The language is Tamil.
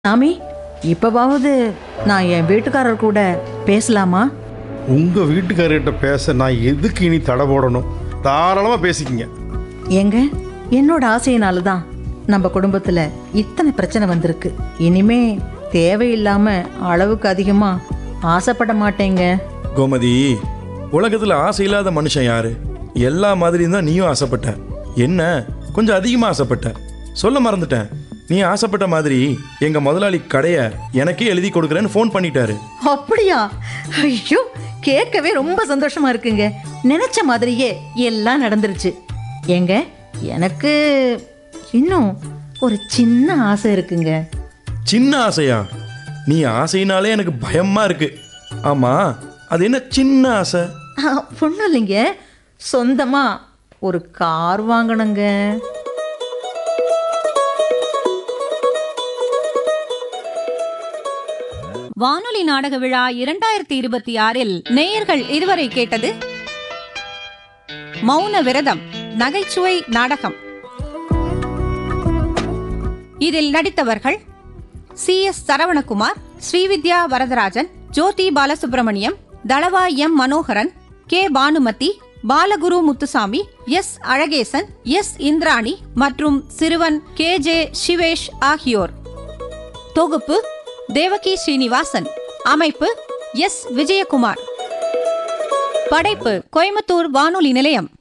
சாமி இப்பவாவது நான் என் வீட்டுக்காரர் கூட பேசலாமா உங்க வீட்டுக்காரர்கிட்ட பேச நான் எதுக்கு இனி தடை போடணும் தாராளமா பேசிக்கிங்க ஏங்க என்னோட ஆசையினால தான் நம்ம குடும்பத்துல இத்தனை பிரச்சனை வந்திருக்கு இனிமே தேவையில்லாம அளவுக்கு அதிகமா ஆசைப்பட மாட்டேங்க கோமதி உலகத்துல ஆசை இல்லாத மனுஷன் யாரு எல்லா மாதிரியும் தான் நீயும் ஆசைப்பட்ட என்ன கொஞ்சம் அதிகமா ஆசைப்பட்ட சொல்ல மறந்துட்டேன் நீ ஆசைப்பட்ட மாதிரி எங்க முதலாளி கடைய எனக்கே எழுதி கொடுக்குறேன்னு ஃபோன் பண்ணிட்டாரு அப்படியா ஐயோ கேட்கவே ரொம்ப சந்தோஷமா இருக்குங்க நினைச்ச மாதிரியே எல்லாம் நடந்துருச்சு ஏங்க எனக்கு இன்னும் ஒரு சின்ன ஆசை இருக்குங்க சின்ன ஆசையா நீ ஆசைனாலே எனக்கு பயமா இருக்கு ஆமா அது என்ன சின்ன ஆசை ஒன்றும் இல்லைங்க சொந்தமா ஒரு கார் வாங்கணுங்க வானொலி நாடக விழா இரண்டாயிரத்தி இருபத்தி ஆறில் நேயர்கள் இதுவரை கேட்டது மௌன விரதம் நகைச்சுவை நாடகம் இதில் நடித்தவர்கள் C S Saravanakumar Srividya Varadarajan Jyothi Balasubramaniam Thalava M Manoharan K Bhanumathi Balaguru Muthusamy S Azhagesan S Indrani மற்றும் சிறுவன் கே ஜே சிவேஷ் ஆகியோர் தொகுப்பு தேவகி ஸ்ரீனிவாசன் அமைப்பு எஸ் விஜயகுமார் படைப்பு கோயம்புத்தூர் வானொலி நிலையம்